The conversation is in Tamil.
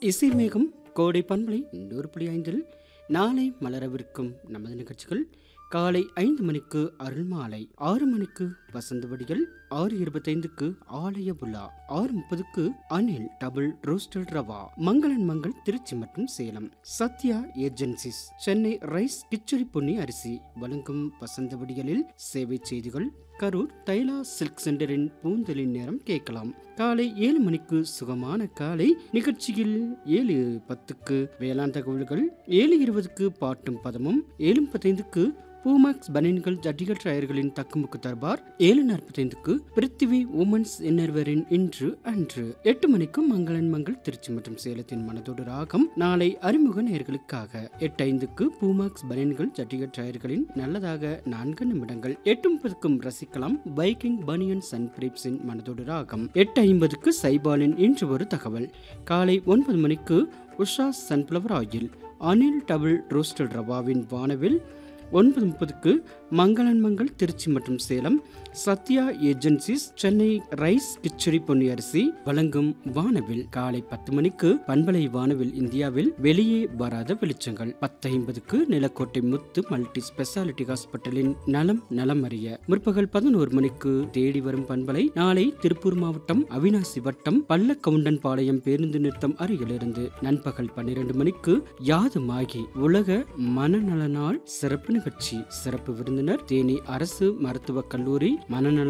இசை மேகம் கோடை பண்பலை நூறு புள்ளி ஐந்தில் நாளை மலரவிருக்கும் நமது நிகழ்ச்சிகள் காலை ஐந்து மணிக்கு அருள்மாலை ஆறு மணிக்கு வசந்தவடிகள் ஆறு இருபத்தைந்துக்கு ஆலய புலா ஆறு முப்பதுக்கு அனில் டபுள் ரோஸ்டட் ரவா மங்களன் மங்கள் திருச்சி மற்றும் சேலம் சத்யா ஏஜென்சிஸ் சென்னை ரைஸ் கிச்சடி பொன்னி அரிசி வழங்கும் வசந்தவடிகளில் சேவை செய்திகள் கரூர் தைலா சில்க் சென்டரின் பூந்தலின் நேரம் கேட்கலாம் காலை ஏழு மணிக்கு சுகமான காலை நிகழ்ச்சியில் ஏழு பத்துக்கு வேளாண் தகவல்கள் ஏழு இருபதுக்கு பாட்டும் பதமும் ஏழு முப்பத்தைந்துக்கு பூமாக்ஸ் பனியன்கள் ஜட்டிகள் டயர்களின் தக்குமுக்கு தர்பார் ஏழு நாற்பத்தைந்துக்கு பிருத்திவி உமன்ஸ் இன்னர்வரின் இன்று அன்று எட்டு மணிக்கு மங்களன் மங்கள் திருச்சி மற்றும் சேலத்தின் மனதோடு ராகம் நாளை அறிமுக நேர்களுக்காக எட்டு ஐந்துக்கு பூமாக்ஸ் பனியன்கள் ஜட்டிகள் டயர்களின் நல்லதாக நான்கு நிமிடங்கள் எட்டு முப்பதுக்கும் ரசிக்கலாம் பைக்கிங் பனியன்ஸ் அண்ட் பிரீப்ஸின் மனதோடு ராகம் எட்டு ஐம்பதுக்கு சைபாலின் இன்று ஒரு தகவல் காலை ஒன்பது மணிக்கு Usha sunflower oil Anil double roasted ரவாவின் வானவில் ஒன்பது முப்பதுக்கு மங்களன் மங்கள் திருச்சி மற்றும் சேலம் சத்யா ஏஜென்சிஸ் சென்னை ரைஸ் கிச்சடி பொன்னி அரிசி வழங்கும் வானவில் காலை பத்து மணிக்கு பண்பலை வானவில் இந்தியாவில் வெளியே வராத வெளிச்சங்கள் பத்து ஐம்பதுக்கு நிலக்கோட்டை முத்து மல்டி ஸ்பெஷாலிட்டி ஹாஸ்பிட்டலின் நலம் நலம் அறிய முற்பகல் பதினோரு மணிக்கு தேடி வரும் பண்பலை நாளை திருப்பூர் மாவட்டம் அவினாசி வட்டம் பள்ளக்கவுண்டன் பாளையம் பேருந்து நிறுத்தம் அருகிலிருந்து நண்பகல் பன்னிரண்டு மணிக்கு யாதுமாகி உலக மனநல நாள் சிறப்பு நிகழ்ச்சி சிறப்பு விருந்தினர் தேனி அரசு மருத்துவக் கல்லூரி மனநல